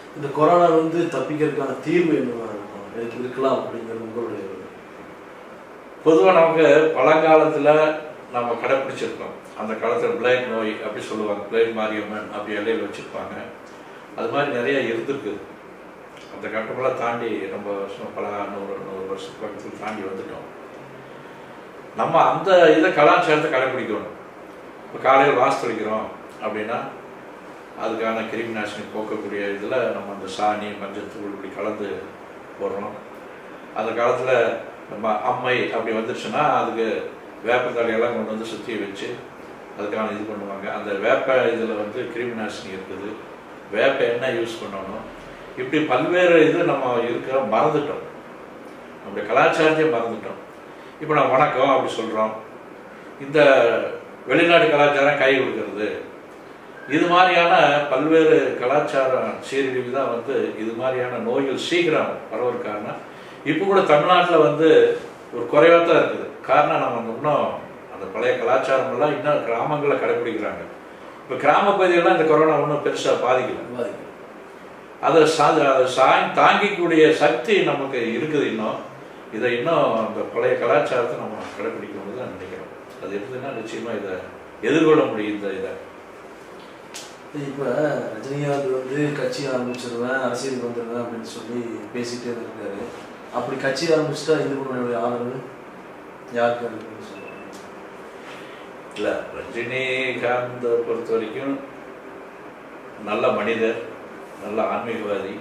இந்த கொரோனா வந்து தப்பிக்கிறதுக்கான தீர்வு என்னவா இருக்கும் எனக்கு இருக்கலாம் அப்படிங்கிறது உங்களுடைய ஒரு பொதுவாக நமக்கு பழங்காலத்தில் நம்ம கடைப்பிடிச்சிருக்கோம் அந்த காலத்தில் பிளேக் நோய் அப்படி சொல்லுவாங்க பிளேக் மாரியம்மன் அப்படி இலையில் வச்சுருப்பாங்க அது மாதிரி நிறைய இருந்திருக்கு அந்த கட்டமெல்லாம் தாண்டி ரொம்ப வருஷம் பல நூறு நூறு வருஷத்துக்கு பக்கத்தில் தாண்டி வந்துட்டோம் நம்ம அந்த இதை கலாச்சாரத்தை கடைப்பிடிக்கணும் இப்போ காலையில் வாசு தெளிக்கிறோம் அப்படின்னா அதுக்கான கிருமி நாசினி போக்கக்கூடிய இதில் நம்ம அந்த சாணி மஞ்சத்தூள் இப்படி கலந்து போடுறோம் அந்த காலத்தில் நம்ம அம்மை அப்படி வந்துருச்சுன்னா அதுக்கு வேப்பத்தலையெல்லாம் கொண்டு வந்து சுற்றி வச்சு அதுக்கான இது பண்ணுவாங்க அந்த வேப்ப இதில் வந்து கிருமி நாசினி இருக்குது வேப்ப எண்ணெய் யூஸ் பண்ணணும் இப்படி பல்வேறு இது நம்ம இருக்கிற மறந்துட்டோம் நம்முடைய கலாச்சாரத்தையே மறந்துட்டோம் இப்போ நம்ம வணக்கம் அப்படி சொல்கிறோம் இந்த வெளிநாட்டு கலாச்சாரம் கை கொடுக்கறது இது மாதிரியான பல்வேறு கலாச்சார சீரழிவு தான் வந்து இது மாதிரியான நோய்கள் சீக்கிரம் பரவறதுக்கான இப்போ கூட தமிழ்நாட்டில் வந்து ஒரு குறைவாக தான் இருக்குது காரணம் நம்ம அங்க இன்னும் அந்த பழைய கலாச்சாரம் எல்லாம் இன்னும் கிராமங்களில் கடைபிடிக்கிறாங்க இப்போ கிராம பகுதிகளெலாம் இந்த கொரோனா ஒன்றும் பெருசாக பாதிக்கல விவாதிக்கிறோம் அதை சா அதை சாய் தாங்கிக்கூடிய சக்தி நமக்கு இருக்குது இன்னும் இதை இன்னும் அந்த பழைய கலாச்சாரத்தை நம்ம கடைபிடிக்கணும்னு தான் நினைக்கிறோம் அது இருந்ததுன்னா நிச்சயமா இதை எதிர்கொள்ள முடியும் இந்த இதை இப்ப ரஜினிகாந்த் வந்து கட்சி ஆரம்பிச்சிருவேன் அரசியலுக்கு வந்துடுவேன் அப்படின்னு சொல்லி பேசிட்டே இருக்காரு அப்படி கட்சி ஆரம்பிச்சுட்டா இந்து முன்னணியுடைய ஆதரவு யாருக்கு இருக்குன்னு சொல்லுவாங்க இல்லை ரஜினிகாந்தை பொறுத்த வரைக்கும் நல்ல மனிதர் நல்ல ஆன்மீகவாதி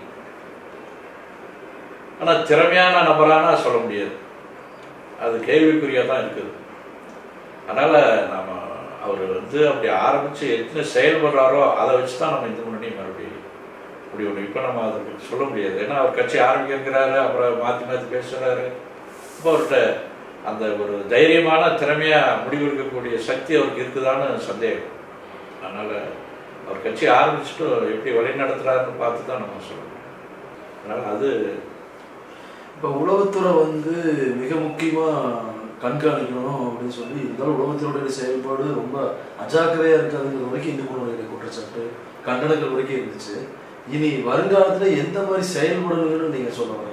ஆனால் திறமையான நபரானா சொல்ல முடியாது அது கேள்விக்குறியாக தான் இருக்குது அதனால் நம்ம அவர் வந்து அப்படி ஆரம்பித்து எத்தனை செயல்படுறாரோ அதை வச்சு தான் நம்ம இந்த முன்னணி மறுபடியும் முடிவு இப்போ நம்ம அதை பத்தி சொல்ல முடியாது ஏன்னா அவர் கட்சி ஆரம்பிக்கிறாரு அப்புறம் மாற்றி மாற்றி பேசுகிறாரு இப்போ அவர்கிட்ட அந்த ஒரு தைரியமான திறமையாக முடிவெடுக்கக்கூடிய சக்தி அவருக்கு இருக்குதான்னு சந்தேகம் அதனால் அவர் கட்சி ஆரம்பிச்சுட்டு எப்படி வழி நடத்துகிறாருன்னு பார்த்து தான் நம்ம சொல்லணும் அதனால் அது இப்போ உளவுத்துறை வந்து மிக முக்கியமா கண்காணிக்கணும் அப்படின்னு சொல்லி இருந்தாலும் உளவுத்துறையுடைய செயல்பாடு ரொம்ப அஜாக்கிரதையா இருக்காதுங்கிறது வரைக்கும் இந்து முன்னணியுடைய குற்றச்சாட்டு கண்டனங்கள் வரைக்கும் இருந்துச்சு இனி வருங்காலத்துல எந்த மாதிரி செயல்படணும்னு நீங்க சொல்ல வரீங்க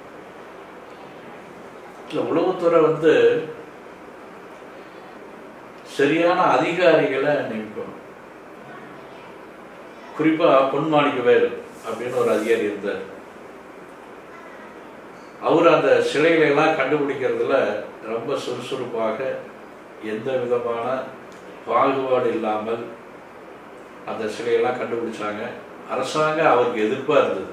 இல்லை உளவுத்துறை வந்து சரியான அதிகாரிகளை நியமிக்கணும் குறிப்பாக பொன்மாணிக்கவேல் அப்படின்னு ஒரு அதிகாரி இருந்தார் அவர் அந்த சிலைகளை எல்லாம் கண்டுபிடிக்கிறதுல ரொம்ப சுறுசுறுப்பாக எந்த விதமான பாகுபாடு இல்லாமல் அந்த சிலையெல்லாம் கண்டுபிடிச்சாங்க அரசாங்கம் அவருக்கு எதிர்ப்பாக இருந்தது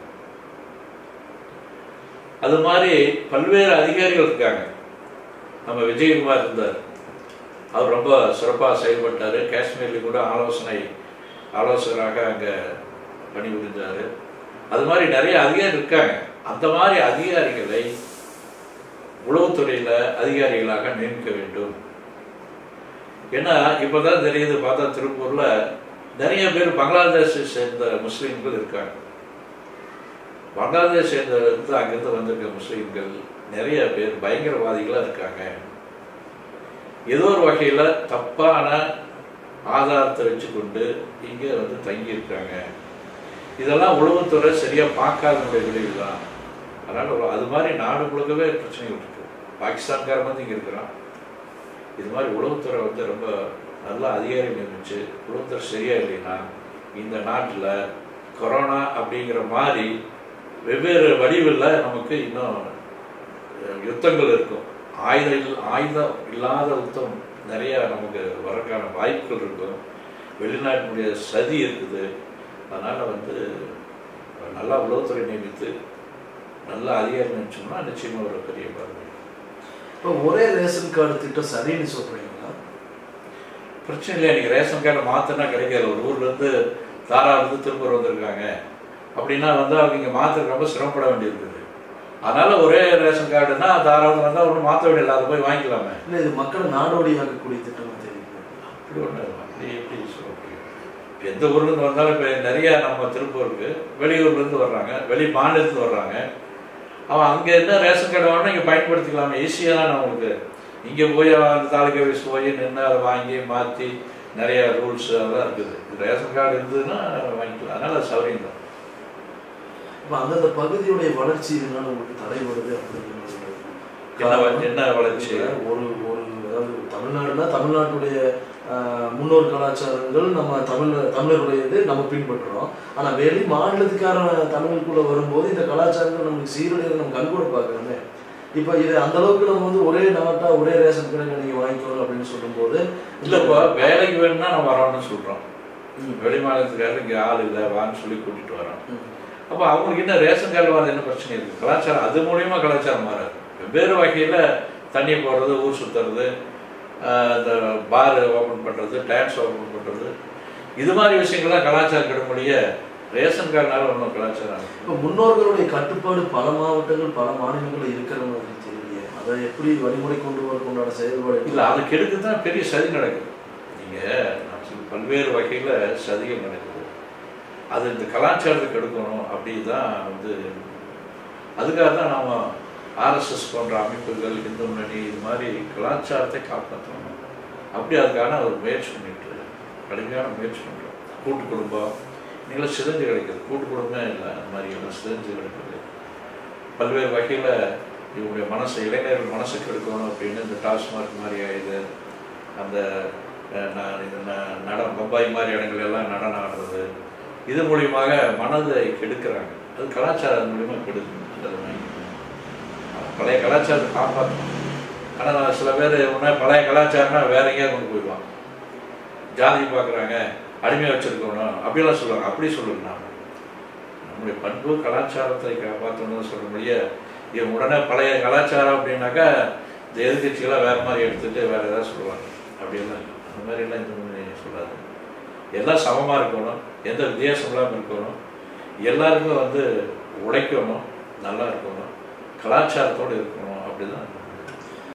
அது மாதிரி பல்வேறு அதிகாரிகள் இருக்காங்க நம்ம விஜயகுமார் இருந்தார் அவர் ரொம்ப சிறப்பாக செயல்பட்டார் காஷ்மீரில் கூட ஆலோசனை ஆலோசகராக அங்கே பணிபுரிஞ்சார் அது மாதிரி நிறைய அதிகாரி இருக்காங்க அந்த மாதிரி அதிகாரிகளை உளவுத்துறையில் அதிகாரிகளாக நியமிக்க வேண்டும் ஏன்னா இப்போதான் தெரியுது பார்த்தா திருப்பூரில் நிறைய பேர் பங்களாதேஷை சேர்ந்த முஸ்லீம்கள் இருக்காங்க பங்களாதேஷ் சேர்ந்தது அங்கிருந்து வந்திருக்க முஸ்லீம்கள் நிறைய பேர் பயங்கரவாதிகளாக இருக்காங்க ஏதோ ஒரு வகையில் தப்பான ஆதாரத்தை வச்சுக்கொண்டு இங்கே வந்து தங்கி இருக்காங்க இதெல்லாம் உளவுத்துறை சரியாக பார்க்காதனுடைய விளைவு தான் அதனால் ஒரு- அது மாதிரி நாடு முழுக்கவே பிரச்சனைகள் இருக்கு பாகிஸ்தான்காரன் வந்து இங்கே இருக்கிறான் இது மாதிரி உளவுத்துறை வந்து ரொம்ப நல்ல அதிகாரி நியமிச்சு உளவுத்துறை சரியா இல்லைன்னா இந்த நாட்டில் கொரோனா அப்படிங்கிற மாதிரி வெவ்வேறு வடிவில் நமக்கு இன்னும் அஹ், யுத்தங்கள் இருக்கும் ஆயுத இல்- ஆயுதம் இல்லாத யுத்தம் நிறைய நமக்கு வரக்கான வாய்ப்புகள் இருக்கும் வெளிநாட்டினுடைய சதி இருக்குது அதனால வந்து நல்லா உளவுத்துறை நியமித்து நல்ல அதிகாரி நியமிச்சோம்னா நிச்சயமா ஒரு பெரிய பார்வை இப்போ ஒரே ரேஷன் கார்டு திட்டம் சரின்னு சொல்றீங்களா பிரச்சனை இல்லை நீங்கள் ரேஷன் கார்டை மாற்றினா கிடைக்காது ஒரு ஊர்ல இருந்து தாராவிலிருந்து திருப்பூர் வந்திருக்காங்க அப்படின்னா வந்து அவங்க இங்கே மாற்ற ரொம்ப சிரமப்பட வேண்டியிருக்குது அதனால ஒரே ரேஷன் கார்டுனா தாராவில் வந்தால் ஒன்றும் மாற்ற வேண்டியதில்லை அதை போய் வாங்கிக்கலாமே இல்ல இது மக்களை நாடோடியாக்கக்கூடிய திட்டமா தெரியுது அப்படி ஒன்று அப்படி எப்படி சொல்ல முடியும் இப்ப எந்த ஊர்லேருந்து வந்தாலும் இப்போ நிறைய நம்ம திருப்பூருக்கு வெளியூர்லேருந்து வர்றாங்க வெளி மாநிலத்துலேருந்து வர்றாங்க அவன் அங்கே என்ன ரேஷன் கார்டு வாங்கினா இங்கே பயன்படுத்திக்கலாமே ஈஸியாக தான் நம்மளுக்கு இங்கே போய் அவன் அந்த தாலுக்கா ஆஃபீஸ் போய் நின்று அதை வாங்கி மாற்றி நிறைய ரூல்ஸ் அதெல்லாம் இருக்குது ரேஷன் கார்டு இருந்ததுன்னா வாங்கிக்கலாம் அதனால அது சௌரியம் தான் இப்போ அந்தந்த பகுதியுடைய வளர்ச்சி இதனால உங்களுக்கு தடைபடுது அப்படிங்கிற என்ன வ- காரணம் என்ன வளர்ச்சி ஒரு ஒரு அதாவது தமிழ்நாடுனா தமிழ்நாட்டுடைய ஆஹ், முன்னோர் கலாச்சாரங்கள் நம்ம தமிழ் தமிழருடையது நம்ம பின்பற்றுறோம் ஆனா வெளி மாநிலத்துக்காரன் தமிழுக்குள்ள வரும்போது இந்த கலாச்சாரங்கள் நமக்கு சீரழியதை நம்ம கண்கூட பார்க்கணுமே இப்போ இது அந்த அளவுக்கு நம்ம வந்து ஒரே நாட்டா ஒரே ரேஷன் கடையில் நீங்க வாங்கிக்கணும் அப்படின்னு சொல்லும்போது இல்லப்பா வேலைக்கு வேணும்னா நம்ம வரோம்னு சொல்றோம் ம். வெளி மாநிலத்துக்காரர் இங்க ஆள் இல்லை வான்னு சொல்லி கூட்டிட்டு வரோம் ம். அப்போ அவங்களுக்கு என்ன ரேஷன் கார்டு வரது என்ன பிரச்சனை இருக்கு கலாச்சாரம் அது மூலியமா கலாச்சாரம் மாறாது வெவ்வேறு வகையில தண்ணி போடுறது ஊர் சுத்துறது ஆஹ் இந்த பார் ஓபன் பண்றது டான்ஸ் ஓபன் பண்றது இது மாதிரி விஷயங்கள்லாம் கலாச்சாரம் கிடமுடிய ரேஷன் கார்டுனால ஒன்றும் கலாச்சாரம் இல்லை. இப்போ முன்னோர்களுடைய கட்டுப்பாடு பல மாவட்டங்கள் பல மாநிலங்களில் இருக்கிற மாதிரி தெரியலையே அதை எப்படி வழிமுறை கொண்டு வரக்குண்டான செயல்பாடு இல்ல அது கெடுக்கு தான் பெரிய சதி நடக்குது நீங்க நான் சொல்ல பல்வேறு வகையில சதிகள் நடக்குது அது இந்த கலாச்சாரத்தை கெடுக்கணும் அப்படி தான் வந்து அதுக்காக தான் நாம ஆர்எஸ்எஸ் போன்ற அமைப்புகள் இந்து முன்னணி இது மாதிரி கலாச்சாரத்தை காப்பாற்றணும் அப்படி அதுக்கான ஒரு முயற்சி பண்ணிட்டு கடுமையான முயற்சி பண்றோம் கூட்டு குடும்பம் நீங்களும் சிதைஞ்சு கிடைக்குது கூட்டு குடும்பமே இல்லை அந்த மாதிரி எல்லாம் சிதைஞ்சு கிடைக்குது பல்வேறு வகையில இவங்களுடைய மனசை இளைஞர்கள் மனசை கெடுக்கணும் அப்படின்னு இந்த டாஸ்மார்க் மாதிரி ஆயுது அந்த அஹ், ந- இது ந- நடம் பம்பாய் மாதிரி இடங்கள் எல்லாம் நடனம் ஆடுறது இது மூலியமாக மனதை கெடுக்கிறாங்க அது கலாச்சாரம் மூலியமா கெடுக்குது அந்த மாதிரி. பழைய கலாச்சாரத்தை காப்பாற்றணும் ஆனால் நான் சில பேர் உடனே பழைய கலாச்சாரம்னா வேற எங்கேயா கொண்டு போயிடுவாங்க ஜாதி பார்க்குறாங்க அடிமையாக வச்சிருக்கணும் அப்படியெல்லாம் சொல்லுவாங்க அப்படி சொல்லுங்க நான் நம்முடைய பண்பு கலாச்சாரத்தை காப்பாற்றணும்னு சொல்ல முடிய இது உடனே பழைய கலாச்சாரம் அப்படின்னாக்கா இந்த எதிர்கட்சிகளாம் வேற மாதிரி எடுத்துட்டு வேற ஏதாவது சொல்லுவாங்க அப்படியெல்லாம் இல்லை அந்த மாதிரிலாம் இந்த மாதிரி சொல்லாது எல்லாம் சமமாக இருக்கணும் எந்த வித்தியாசம் இல்லாமல் இருக்கணும் எல்லாருக்கும் வந்து உழைக்கணும் நல்லா இருக்கணும் கலாச்சாரத்தோடு இருக்கணும் அப்படிதான்